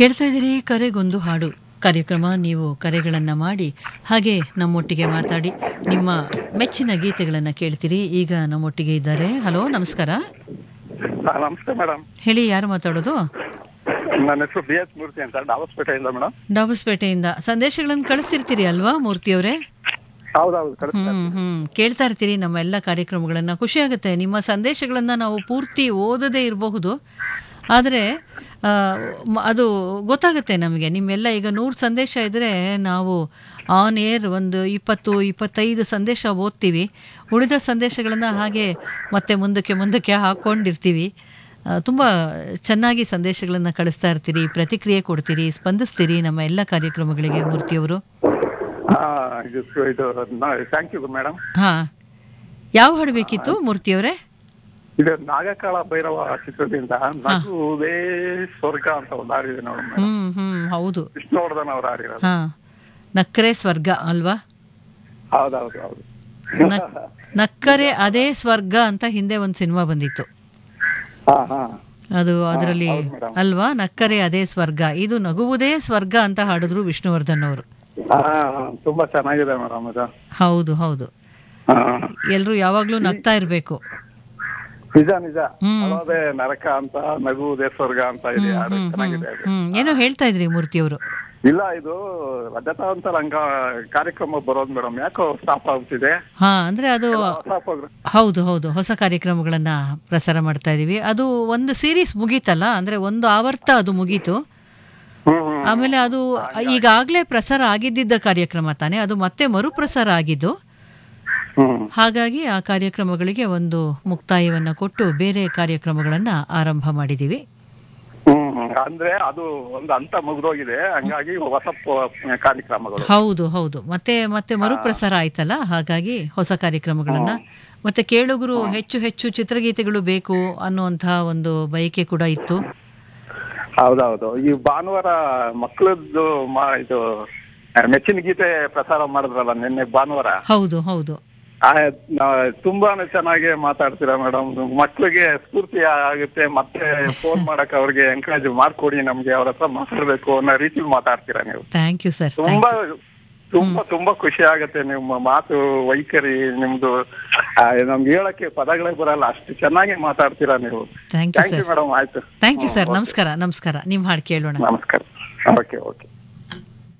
ಕೇಳ್ತಾ ಇದ್ದೀರಿ ಕರೆಗೊಂದು ಹಾಡು ಕಾರ್ಯಕ್ರಮ ನೀವು ಕರೆಗಳನ್ನು ಮಾಡಿ ಹಾಗೆ ನಮ್ಮೊಟ್ಟಿಗೆ ಮಾತಾಡಿ ನಿಮ್ಮ ಮೆಚ್ಚಿನ ಗೀತೆಗಳನ್ನು ಕೇಳ್ತೀರಿ ಈಗ ನಮ್ಮೊಟ್ಟಿಗೆ ಇದ್ದಾರೆ ಹಲೋ ನಮಸ್ಕಾರ ಹಾ, ನಮಸ್ತೆ ಮೇಡಮ್ ಹೇಳಿ ಯಾರು ಮಾತಾಡೋದು ನನ್ನ ಹೆಸರು ಬಿ ಎಸ್ ಮೂರ್ತಿ ಅಂತ ಡಾಬಸ್ಪೇಟೆಯಿಂದ ಮೇಡಮ್ ಡಾಬಸ್ಪೇಟೆಯಿಂದ ಸಂದೇಶಗಳನ್ನು ಕಳಿಸ್ತಿರ್ತೀರಿ ಅಲ್ವಾ ಮೂರ್ತಿಯವರೇ ಹೌದೌದು ಕರೆಕ್ಟ್ ಹ್ಮ್ ಹ್ಮ್ ಕೇಳ್ತಾ ಇರ್ತೀರಿ ನಮ್ಮ ಎಲ್ಲ ಕಾರ್ಯಕ್ರಮಗಳನ್ನ ಖುಷಿ ಆಗುತ್ತೆ ನಿಮ್ಮ ಸಂದೇಶಗಳನ್ನ ನಾವು ಪೂರ್ತಿ ಓದದೇ ಇರಬಹುದು ಆದರೆ ಆ, ಮ- ಅದು ಗೊತ್ತಾಗುತ್ತೆ ನಮಗೆ ನಿಮ್ಮೆಲ್ಲ ಈಗ ನೂರು ಸಂದೇಶ ಇದ್ರೆ ನಾವು ಆನ್ ಏರ್ ಒಂದು ಇಪ್ಪತ್ತು ಇಪ್ಪತ್ತೈದು ಸಂದೇಶ ಓದ್ತೀವಿ ಉಳಿದ ಸಂದೇಶಗಳನ್ನು ಹಾಗೆ ಮತ್ತೆ ಮುಂದಕ್ಕೆ ಮುಂದಕ್ಕೆ ಹಾಕ್ಕೊಂಡಿರ್ತೀವಿ ಆ, ತುಂಬ ಚೆನ್ನಾಗಿ ಸಂದೇಶಗಳನ್ನು ಕಳಿಸ್ತಾ ಇರ್ತೀರಿ ಪ್ರತಿಕ್ರಿಯೆ ಕೊಡ್ತೀರಿ ಸ್ಪಂದಿಸ್ತೀರಿ ನಮ್ಮ ಎಲ್ಲ ಕಾರ್ಯಕ್ರಮಗಳಿಗೆ ಮೂರ್ತಿಯವರು ಇದು ಇದು ಥ್ಯಾಂಕ್ ಯು ಮೇಡಮ್ ಹಾ ಯಾವ ಹಾಡು ಬೇಕಿತ್ತು ಮೂರ್ತಿಯವರೇ ಇದು ನಾಗಕಾಳ ಭೈರವ ಚಿತ್ರದಿಂದ ನಗುವುದೇ ಸ್ವರ್ಗ ಅಂತ ಒಂದು ಹಾಡಿದೆ ನೋಡಿ ಮೇಡಮ್ ಹ್ಮ್ ಹ್ಮ್ ಹೌದು ವಿಷ್ಣುವರ್ಧನ್ ಅವ್ರು ಹಾಡಿರೋದು ಹಾ ನಕ್ಕರೆ ಸ್ವರ್ಗ ಅಲ್ವಾ ಹೌದೌದು ಹೌದು ನಕ್- ನಕ್ಕರೆ ಅದೇ ಸ್ವರ್ಗ ಅಂತ ಹಿಂದೆ ಒಂದು ಸಿನಿಮಾ ಬಂದಿತ್ತು ಹಾ ಹಾ ಅದು ಅದರಲ್ಲಿ ಹೌದು madam. ಅಲ್ವಾ ನಕ್ಕರೆ ಅದೇ ಸ್ವರ್ಗ ಇದು ನಗುವುದೇ ಸ್ವರ್ಗ ಅಂತ ಹಾಡಿದ್ರು ವಿಷ್ಣುವರ್ಧನ್ ಅವರು ಹಾ, ಹಾ, ತುಂಬಾ ಚೆನ್ನಾಗಿದೆ ಮೇಡಮ್ ಇದು ಹೌದು ಹೌದು ಹಾ. ಎಲ್ರು ಯಾವಾಗ್ಲೂ ನಗ್ತಾ ಇರ್ಬೇಕು ನಿಜ ನಿಜ ಹ್ಮ್. ಅಳೋದೆ ನರಕ ಅಂತ ನಗುವುದೇ ಸ್ವರ್ಗ ಅಂತ ಇದೆ ಹಾಡು ಚೆನ್ನಾಗಿದೆ ಅದು ಹ್ಮ್ ಏನೋ ಹೇಳ್ತಾ ಇದ್ರಿ ಮೂರ್ತಿಯವರು ಇಲ್ಲ ಇದು ರಜತಾಂತ ರಂಗ ಕಾರ್ಯಕ್ರಮ ಬರೋದು ಮೇಡಮ್ ಯಾಕೋ ಸ್ಟಾಪ್ ಆಗ್ತಿದೆ ಹಾ ಅಂದ್ರೆ ಅದು ಹೊಸ ಪ್ರೋಗ್ರಾಮ್ ಹೌದು ಹೌದು ಹೊಸ ಕಾರ್ಯಕ್ರಮಗಳನ್ನ ಪ್ರಸಾರ ಮಾಡ್ತಾ ಇದೀವಿ ಅದು ಒಂದು ಸೀರೀಸ್ ಮುಗೀತಲ್ಲ ಅಂದ್ರೆ ಒಂದು ಆವರ್ತ ಅದು ಮುಗೀತು ಹ್ಮ್ ಹ್ಮ್ ಆಮೇಲೆ ಅದು ಈಗಾಗಲೇ ಪ್ರಸಾರ ಆಗಿದ್ದಿದ್ದ ಕಾರ್ಯಕ್ರಮ ತಾನೇ ಅದು ಮತ್ತೆ ಮರುಪ್ರಸಾರ ಆಗಿದ್ದು ಹ್ಮ್ ಹಾಗಾಗಿ ಆ ಕಾರ್ಯಕ್ರಮಗಳಿಗೆ ಒಂದು ಮುಕ್ತಾಯವನ್ನ ಕೊಟ್ಟು ಬೇರೆ ಕಾರ್ಯಕ್ರಮಗಳನ್ನ ಆರಂಭ ಮಾಡಿದೀವಿ ಹ್ಮ್ ಹ್ಮ್. ಅಂದ್ರೆ ಅದು ಒಂದು ಹಂತ ಮುಗಿದೋಗಿದೆ ಹಂಗಾಗಿ ಹೊಸ ಪ- ಕಾರ್ಯಕ್ರಮಗಳು ಹೌದು ಹೌದು ಮತ್ತೆ ಮತ್ತೆ ಮರುಪ್ರಸಾರ ಆಯ್ತಲ್ಲ ಹಾಗಾಗಿ ಹೊಸ ಕಾರ್ಯಕ್ರಮಗಳನ್ನ ಮತ್ತೆ ಕೇಳುಗರು ಹೆಚ್ಚು ಹೆಚ್ಚು ಚಿತ್ರಗೀತೆಗಳು ಬೇಕು ಅನ್ನುವಂತಹ ಒಂದು ಬಯಕೆ ಕೂಡ ಇತ್ತು ಹೌದೌದು ಈ ಭಾನುವಾರ ಮಕ್ಕಳದ್ದು ಮಾ- ಇದು ಆ, ಮೆಚ್ಚಿನ ಗೀತೆ ಪ್ರಸಾರ ಮಾಡಿದ್ರಲ್ಲ ನಿನ್ನೆ ಭಾನುವಾರ ಹೌದು ಹೌದು ಆ, ನಾ- ತುಂಬಾನೇ ಚೆನ್ನಾಗಿ ಮಾತಾಡ್ತೀರಾ ಮೇಡಮ್ ಮಕ್ಳಿಗೆ ಸ್ಫೂರ್ತಿ ಆಗುತ್ತೆ ಮತ್ತೆ ಫೋನ್ ಮಾಡಕ್ ಅವ್ರಿಗೆ ಎಂಕರೇಜ್ ಮಾಡ್ಕೊಡಿ ನಮ್ಗೆ ಅವ್ರ ಹತ್ರ ಮಾತಾಡ್ಬೇಕು ಅನ್ನೋ ರೀತಿಲಿ ಮಾತಾಡ್ತೀರಾ ನೀವು ಥ್ಯಾಂಕ್ ಯು ಸರ್ ತುಂಬಾ ತುಂಬಾ ತುಂಬಾ ಖುಷಿ ಆಗುತ್ತೆ ನಿಮ್ಮ ಮಾತು ವೈಖರಿ ನಿಮ್ದು ಆ, ನಮ್ಗೆ ಹೇಳಕ್ಕೆ ಪದಗಳೇ ಬರಲ್ಲ ಅಷ್ಟು ಚೆನ್ನಾಗಿ ಮಾತಾಡ್ತೀರಾ ನೀವು thank you thank you sir madam ಆಯ್ತು ಥ್ಯಾಂಕ್ ಯು ಸರ್ ನಮಸ್ಕಾರ ನಮಸ್ಕಾರ ನಿಮ್ಮ ಹಾಡು ಕೇಳೋಣ ನಮಸ್ಕಾರ ಓಕೆ ಓಕೆ